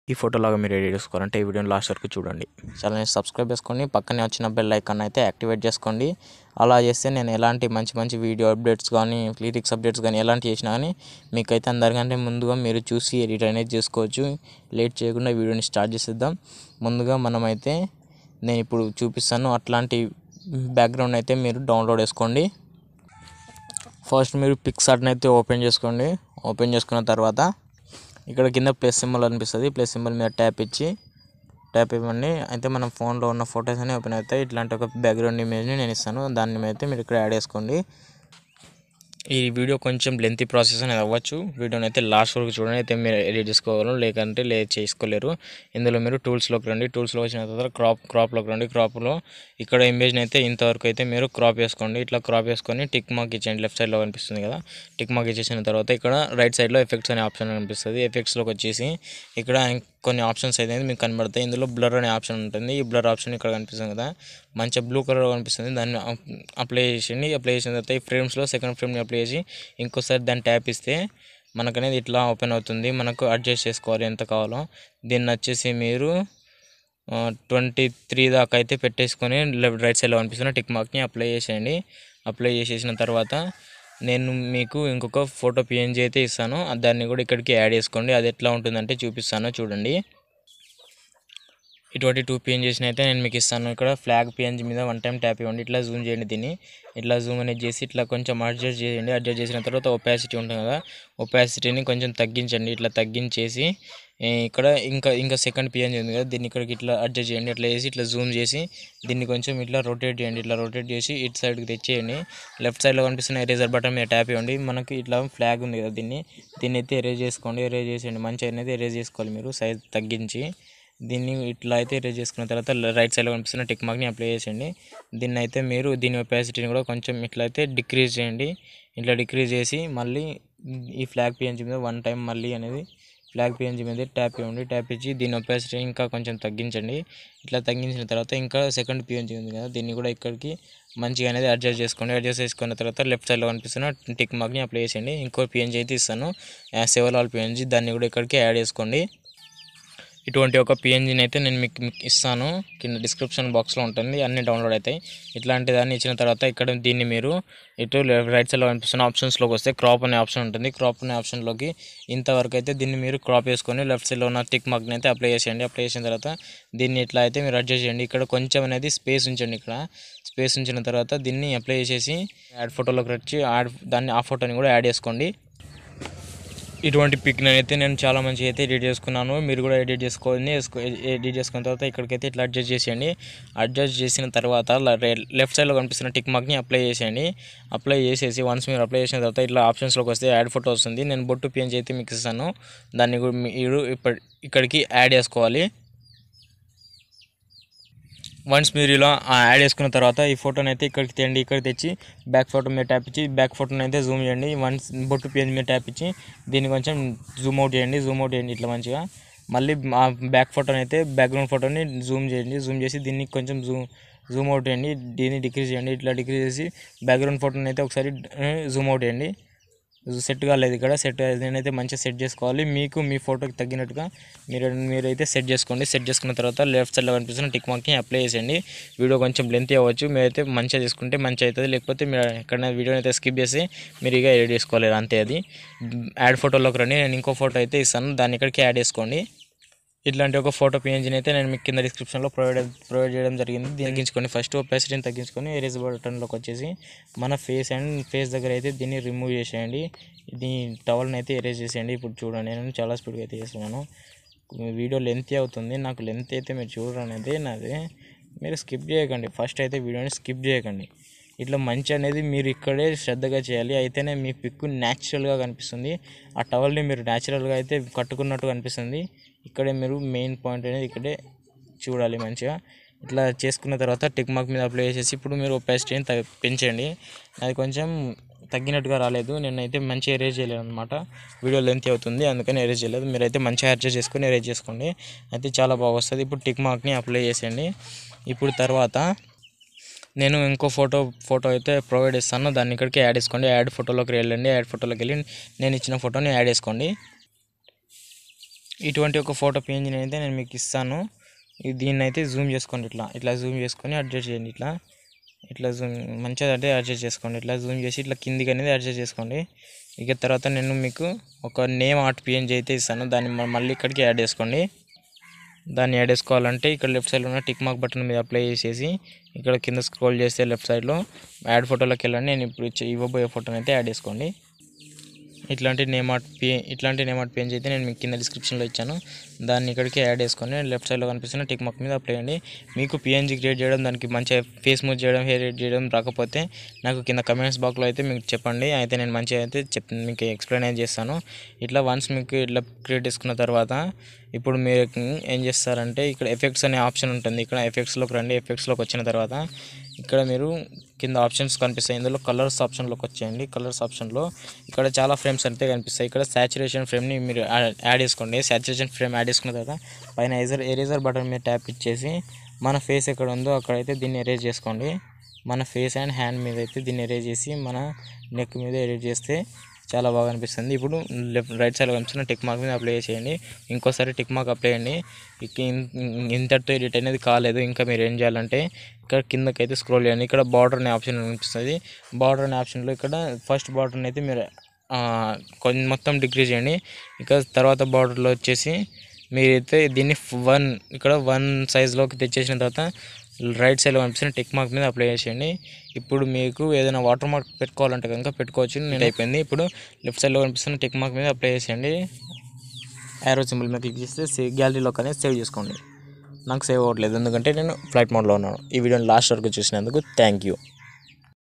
ఈ ఫోటో లాగా మీరు ఎడిట్ చేసుకోవాలంటే ఈ వీడియోని లాస్ట్ వరకు చూడండి ఛానల్ని సబ్స్క్రైబ్ చేసుకొని పక్కనే వచ్చిన బెల్ ఐకాన్ అయితే యాక్టివేట్ చేసుకోండి అలా చేస్తే నేను ఎలాంటి మంచి మంచి వీడియో అప్డేట్స్ కానీ లిరిక్స్ అప్డేట్స్ కానీ ఎలాంటి చేసినా కానీ మీకైతే అందరికంటే ముందుగా మీరు చూసి ఎడిట్ అనేది చేసుకోవచ్చు లేట్ చేయకుండా వీడియోని స్టార్ట్ చేసేద్దాం ముందుగా మనమైతే నేను ఇప్పుడు చూపిస్తాను అట్లాంటి బ్యాక్గ్రౌండ్ అయితే మీరు డౌన్లోడ్ చేసుకోండి ఫస్ట్ మీరు పిక్సార్ట్ని అయితే ఓపెన్ చేసుకోండి ఓపెన్ చేసుకున్న తర్వాత ఇక్కడ కింద ప్లస్ సింబల్ అనిపిస్తుంది ప్లస్ సింబల్ మీద ట్యాప్ ఇచ్చి ట్యాప్ ఇవ్వండి అయితే మన ఫోన్లో ఉన్న ఫొటోస్ అన్ని ఓపెన్ అవుతాయి ఇట్లాంటి ఒక బ్యాక్గ్రౌండ్ ఇమేజ్ని నేను ఇస్తాను దాన్ని అయితే మీరు ఇక్కడ యాడ్ చేసుకోండి ఈ వీడియో కొంచెం లెంతీ ప్రాసెస్ అనేది అవ్వచ్చు వీడియోని అయితే లాస్ట్ వరకు చూడండి అయితే మీరు ఎడిట్ చేసుకోగలరు లేకంటే లే చేసుకోలేరు ఇందులో మీరు టూల్స్లోకి రండి టూల్స్లో వచ్చిన తర్వాత క్రాప్ క్రాప్లోకి రండి క్రాప్లో ఇక్కడ ఇమేజ్ని అయితే ఇంతవరకు అయితే మీరు క్రాప్ చేసుకోండి ఇట్లా క్రాప్ చేసుకొని టిక్ మార్క్ ఇచ్చేయండి లెఫ్ట్ సైడ్లో కనిపిస్తుంది కదా టిక్ మార్క్ ఇచ్చేసిన తర్వాత ఇక్కడ రైట్ సైడ్లో ఎఫెక్ట్స్ అనే ఆప్షన్ కనిపిస్తుంది ఎఫెక్ట్స్లోకి వచ్చేసి ఇక్కడ కొన్ని ఆప్షన్స్ అయితే మీకు కనబడతాయి ఇందులో బ్లర్ అనే ఆప్షన్ ఉంటుంది ఈ బ్లర్ ఆప్షన్ ఇక్కడ కనిపిస్తుంది కదా మంచిగా బ్లూ కలర్ కనిపిస్తుంది దాన్ని అప్లై చేసేయండి అప్లై చేసిన తర్వాత ఈ ఫ్రేమ్స్లో సెకండ్ ఫ్రేమ్ని అప్లై చేసి ఇంకోసారి దాన్ని ట్యాప్ ఇస్తే మనకనేది ఇట్లా ఓపెన్ అవుతుంది మనకు అడ్జస్ట్ చేసుకోవాలి ఎంత కావాలో దీన్ని వచ్చేసి మీరు ట్వంటీ త్రీ దాకా అయితే పెట్టేసుకొని లెఫ్ట్ రైట్ సైడ్లో కనిపిస్తున్న టిక్ మార్క్ని అప్లై చేసేయండి అప్లై చేసేసిన తర్వాత నేను మీకు ఇంకొక ఫోటో పిఎన్జీ అయితే ఇస్తాను దాన్ని కూడా ఇక్కడికి యాడ్ చేసుకోండి అది ఎట్లా ఉంటుందంటే చూపిస్తాను చూడండి ఇటువంటి టూ పిఎన్జీస్ని అయితే నేను మీకు ఇస్తాను ఇక్కడ ఫ్లాగ్ పిఎన్జీ మీద వన్ టైం ట్యాప్ ఇవ్వండి ఇట్లా జూమ్ చేయండి దీన్ని ఇట్లా జూమ్ అనేది చేసి ఇట్లా కొంచెం అడ్జస్ట్ చేయండి అడ్జస్ట్ చేసిన తర్వాత ఒపాసిటీ ఉంటుంది కదా ఒపాసిటీని కొంచెం తగ్గించండి ఇట్లా తగ్గించేసి ఇక్కడ ఇంకా ఇంకా సెకండ్ పిఎన్జీ ఉంది కదా దీన్ని ఇక్కడికి ఇట్లా అడ్జస్ట్ చేయండి ఇట్లా చేసి ఇట్లా జూమ్ చేసి దీన్ని కొంచెం ఇట్లా రొటేట్ చేయండి ఇట్లా రొటేట్ చేసి ఇటు సైడ్కి తెచ్చేయండి లెఫ్ట్ సైడ్లో కనిపిస్తున్న ఎరేజర్ బటన్ మీద ట్యాప్ ఇవ్వండి మనకి ఇట్లా ఫ్లాగ్ ఉంది కదా దీన్ని దీన్ని అయితే ఎరేజ్ చేసుకోండి ఎరేజ్ చేసేయండి మంచిగా అనేది ఎరేజ్ చేసుకోవాలి మీరు సైజ్ తగ్గించి దీన్ని ఇట్లా అయితే ఎరేజ్ చేసుకున్న తర్వాత రైట్ సైడ్లో కనిపిస్తున్న టిక్ మార్క్ని అప్లై చేసేయండి దీన్ని అయితే మీరు దీని ఒపాసిటీని కూడా కొంచెం ఇట్లా అయితే డిక్రీజ్ చేయండి ఇట్లా డిక్రీజ్ చేసి మళ్ళీ ఈ ఫ్లాగ్ పిఎన్జీ మీద వన్ టైం మళ్ళీ అనేది ఫ్లాగ్ పిఎన్జీ మీద ట్యాప్ ఇవ్వండి ట్యాప్ ఇచ్చి దీని ఒపాసిటీ ఇంకా కొంచెం తగ్గించండి ఇట్లా తగ్గించిన తర్వాత ఇంకా సెకండ్ పిఎన్జీ ఉంది కదా దీన్ని కూడా ఇక్కడికి మంచిగా అనేది అడ్జస్ట్ చేసుకోండి అడ్జస్ట్ చేసుకున్న తర్వాత లెఫ్ట్ సైడ్లో కనిపిస్తున్న టిక్ మార్క్ని అప్లై చేసేయండి ఇంకో పిఎన్జీ అయితే ఇస్తాను సెవెల్ పిఎన్జీ దాన్ని కూడా ఇక్కడికి యాడ్ చేసుకోండి ఇటువంటి ఒక పిఎన్జీని అయితే నేను మీకు మీకు ఇస్తాను కింద డిస్క్రిప్షన్ బాక్స్లో ఉంటుంది అన్ని డౌన్లోడ్ అవుతాయి ఇట్లాంటి దాన్ని ఇచ్చిన తర్వాత ఇక్కడ దీన్ని మీరు ఇటు రైట్ సైడ్లో కనిపిస్తున్న ఆప్షన్స్లోకి వస్తే క్రాప్ అనే ఆప్షన్ ఉంటుంది క్రాప్ అనే ఆప్షన్లోకి ఇంతవరకు అయితే దీన్ని మీరు క్రాప్ చేసుకొని లెఫ్ట్ సైడ్లో ఉన్న టిక్ మార్క్ని అయితే అప్లై చేసేయండి అప్లై చేసిన తర్వాత దీన్ని ఇట్లా అయితే మీరు అడ్జస్ట్ చేయండి ఇక్కడ కొంచెం అనేది స్పేస్ ఉంచండి ఇక్కడ స్పేస్ ఉంచిన తర్వాత దీన్ని అప్లై చేసేసి యాడ్ ఫోటోలోకి వచ్చి యాడ్ దాన్ని ఆ ఫోటోని కూడా యాడ్ చేసుకోండి ఇటువంటి పిక్ని అయితే నేను చాలా మంచిగా అయితే ఎడిట్ చేసుకున్నాను మీరు కూడా ఎడిట్ చేసుకోండి ఎడిట్ చేసుకున్న తర్వాత ఇక్కడికైతే ఇట్లా అడ్జస్ట్ చేసేయండి అడ్జస్ట్ చేసిన తర్వాత లెఫ్ట్ సైడ్లో కనిపిస్తున్న టిక్ మార్క్ని అప్లై చేసేయండి అప్లై చేసేసి వన్స్ మీరు అప్లై చేసిన తర్వాత ఇట్లా ఆప్షన్స్లోకి వస్తే యాడ్ ఫోటో వస్తుంది నేను బొట్టు పిఎన్జీ అయితే మీకు ఇస్తాను దాన్ని కూడా మీరు ఇక్కడికి యాడ్ చేసుకోవాలి వన్స్ మీరు ఇలా యాడ్ చేసుకున్న తర్వాత ఈ ఫోటోని అయితే ఇక్కడికి తెండి ఇక్కడ తెచ్చి బ్యాక్ ఫోటో మీద ట్యాప్ ఇచ్చి బ్యాక్ ఫోటోని అయితే జూమ్ చేయండి వన్స్ బొట్టు పేజ్ మీద ట్యాప్ ఇచ్చి దీన్ని కొంచెం జూమ్ అవుట్ చేయండి జూమ్ అవుట్ చేయండి ఇట్లా మంచిగా మళ్ళీ ఆ బ్యాక్ ఫోటోని అయితే బ్యాక్గ్రౌండ్ ఫోటోని జూమ్ చేయండి జూమ్ చేసి దీన్ని కొంచెం జూమ్ జూమ్ అవుట్ చేయండి దీన్ని డిక్రీజ్ చేయండి ఇట్లా డిక్రీజ్ చేసి బ్యాక్గ్రౌండ్ ఫోటోని అయితే ఒకసారి జూమ్ అవుట్ చేయండి సెట్ కాలేదు ఇక్కడ సెట్ నేనైతే మంచిగా సెట్ చేసుకోవాలి మీకు మీ ఫోటోకి తగ్గినట్టుగా మీరు మీరైతే సెట్ చేసుకోండి సెట్ చేసుకున్న తర్వాత లెఫ్ట్ సైడ్లో కనిపిస్తున్న టిక్ మార్క్ని అప్లై చేసేయండి వీడియో కొంచెం లెంత్ అవ్వచ్చు మీరైతే మంచిగా చేసుకుంటే మంచిగా అవుతుంది లేకపోతే మీరు ఎక్కడైనా వీడియోని అయితే స్కిప్ చేసి మీరు ఇక ఎడిట్ చేసుకోలేరు అంతే అది యాడ్ ఫోటోలోకి రండి నేను ఇంకో ఫోటో అయితే ఇస్తాను దాన్ని ఇక్కడికి యాడ్ చేసుకోండి ఇట్లాంటి ఒక ఫోటో పిఎన్జీని అయితే నేను మీకు కింద డిస్క్రిప్షన్లో ప్రొవైడ్ ప్రొవైడ్ చేయడం జరిగింది తగ్గించుకోండి ఫస్ట్ ఒపాసిటీని తగ్గించుకొని ఎరేజ్ బటన్లోకి వచ్చేసి మన ఫేస్ అండ్ ఫేస్ దగ్గర అయితే దీన్ని రిమూవ్ చేసేయండి దీని టవల్ని అయితే ఎరేజ్ చేసేయండి ఇప్పుడు చూడండి నేను చాలా స్పీడ్గా అయితే చేస్తున్నాను వీడియో లెంత్ అవుతుంది నాకు లెంత్ అయితే మీరు చూడడం అనేది నాది మీరు స్కిప్ చేయకండి ఫస్ట్ అయితే వీడియోని స్కిప్ చేయకండి ఇట్లా మంచి అనేది మీరు ఇక్కడే శ్రద్ధగా చేయాలి అయితేనే మీ పిక్ న్యాచురల్గా కనిపిస్తుంది ఆ టవల్ని మీరు న్యాచురల్గా అయితే కట్టుకున్నట్టు కనిపిస్తుంది ఇక్కడే మీరు మెయిన్ పాయింట్ అనేది ఇక్కడే చూడాలి మంచిగా ఇట్లా చేసుకున్న తర్వాత టిక్ మార్క్ మీద అప్లై చేసేసి ఇప్పుడు మీరు ఒపాసిటీని తగ్గ పెంచండి అది కొంచెం తగ్గినట్టుగా రాలేదు నేనైతే మంచిగా ఎరేజ్ చేయలేదు అనమాట వీడియో లెంత్ అవుతుంది అందుకని ఎరేజ్ చేయలేదు మీరైతే మంచిగా అడ్జస్ట్ చేసుకొని ఎరేజ్ చేసుకోండి అయితే చాలా బాగా వస్తుంది ఇప్పుడు టిక్ మార్క్ని అప్లై చేసేయండి ఇప్పుడు తర్వాత నేను ఇంకో ఫోటో ఫోటో అయితే ప్రొవైడ్ ఇస్తాను దాన్ని ఇక్కడికి యాడ్ చేసుకోండి యాడ్ ఫోటోలోకి వెళ్ళండి యాడ్ ఫోటోలోకి వెళ్ళి నేను ఇచ్చిన ఫోటోని యాడ్ చేసుకోండి ఇటువంటి ఒక ఫోటో పిఎన్జిని అయితే నేను మీకు ఇస్తాను ఇది దీన్ని అయితే జూమ్ చేసుకోండి ఇట్లా ఇట్లా జూమ్ చేసుకొని అడ్జస్ట్ చేయండి ఇట్లా ఇట్లా జూమ్ మంచిగా అంటే అడ్జస్ట్ చేసుకోండి ఇట్లా జూమ్ చేసి ఇట్లా కిందికి అనేది అడ్జస్ట్ చేసుకోండి ఇక తర్వాత నేను మీకు ఒక నేమ్ ఆర్ట్ పిఎన్జి అయితే ఇస్తాను దాన్ని మ- మళ్ళీ ఇక్కడికి యాడ్ చేసుకోండి దాన్ని యాడ్ చేసుకోవాలంటే ఇక్కడ లెఫ్ట్ సైడ్లో ఉన్న టిక్ మార్క్ బటన్ మీద అప్లై చేసేసి ఇక్కడ కింద స్క్రోల్ చేస్తే లెఫ్ట్ సైడ్లో యాడ్ ఫోటోలోకి వెళ్ళండి నేను ఇప్పుడు ఇచ్చే- ఇవ్వబోయే ఫోటోని అయితే యాడ్ చేసుకోండి ఇట్లాంటి నేమ్ ఆర్ట్ పి ఇట్లాంటి నేమ్ ఆర్ట్ పేజ్ అయితే నేను మీకు కింద డిస్క్రిప్షన్లో ఇచ్చాను దాన్ని ఇక్కడికి యాడ్ చేసుకొని లెఫ్ట్ సైడ్లో కనిపిస్తున్న టిక్ మార్క్ మీద అప్లై చేయండి మీకు పిఎన్జీ క్రియేట్ చేయడం దానికి మంచిగా ఫేస్ మూవ్ చేయడం హెయిర్ ఎడిట్ చేయడం రాకపోతే నాకు కింద కమెంట్స్ బాక్స్లో అయితే మీకు చెప్పండి అయితే నేను మంచిగా అయితే చెప్ మీకు ఎక్స్ప్లెయిన్ అయితే చేస్తాను ఇట్లా వన్స్ మీకు ఇట్లా క్రియేట్ చేసుకున్న తర్వాత ఇప్పుడు మీరు ఏం చేస్తారంటే ఇక్కడ ఎఫెక్ట్స్ అనే ఆప్షన్ ఉంటుంది ఇక్కడ ఎఫెక్ట్స్లోకి రండి ఎఫెక్ట్స్లోకి వచ్చిన తర్వాత ఇక్కడ మీరు కింద ఆప్షన్స్ కనిపిస్తాయి ఇందులో కలర్స్ ఆప్షన్లోకి వచ్చేయండి కలర్స్ ఆప్షన్లో ఇక్కడ చాలా ఫ్రేమ్స్ అయితే కనిపిస్తాయి ఇక్కడ సాచురేషన్ ఫ్రేమ్ని మీరు యా- యాడ్ చేసుకోండి సాచురేషన్ ఫ్రేమ్ యాడ్ చేసుకున్న తర్వాత పైన ఎరేజర్ ఎరేజర్ బటన్ మీద ట్యాప్ ఇచ్చేసి మన ఫేస్ ఎక్కడ ఉందో అక్కడైతే దీన్ని ఎరేజ్ చేసుకోండి మన ఫేస్ అండ్ హ్యాండ్ మీద అయితే దీన్ని ఎరేజ్ చేసి మన నెక్ మీద ఎరేజ్ చేస్తే చాలా బాగా అనిపిస్తుంది ఇప్పుడు లెఫ్ట్ రైట్ సైడ్ కనిపిస్తున్న టిక్ మార్క్ మీద అప్లై చేయండి ఇంకోసారి టిక్ మార్క్ అప్లై చేయండి ఇక ఇన్- ఇన్- ఇంతటితో ఎడిట్ అనేది కాలేదు ఇంకా మీరు ఏం చేయాలంటే ఇక్కడ కిందకి అయితే స్క్రోల్ చేయండి ఇక్కడ బార్డర్ అనే ఆప్షన్ కనిపిస్తుంది బార్డర్ అనే ఆప్షన్లో ఇక్కడ ఫస్ట్ బార్డర్ని అయితే మీరు ఆ, కొంచెం మొత్తం డిగ్రీ చేయండి ఇక తర్వాత బార్డర్లో వచ్చేసి మీరైతే దీన్ని వన్ ఇక్కడ వన్ సైజ్లోకి తెచ్చేసిన తర్వాత రైట్ సైడ్లో కనిపిస్తున్న టిక్ మార్క్ మీద అప్లై చేసేయండి ఇప్పుడు మీకు ఏదైనా వాటర్ మార్క్ పెట్టుకోవాలంటే కనుక పెట్టుకోవచ్చు నేను అయిపోయింది ఇప్పుడు లెఫ్ట్ సైడ్లో కనిపిస్తున్న టిక్ మార్క్ మీద అప్లై చేసేయండి యారో సింబల్ మీద క్లిక్ చేస్తే సేవ్ గ్యాలరీలోకి అనేది సేవ్ చేసుకోండి నాకు సేవ్ అవ్వట్లేదు ఎందుకంటే నేను ఫ్లైట్ మోడ్లో ఉన్నాను ఈ వీడియోని లాస్ట్ వరకు చూసినందుకు థ్యాంక్ యూ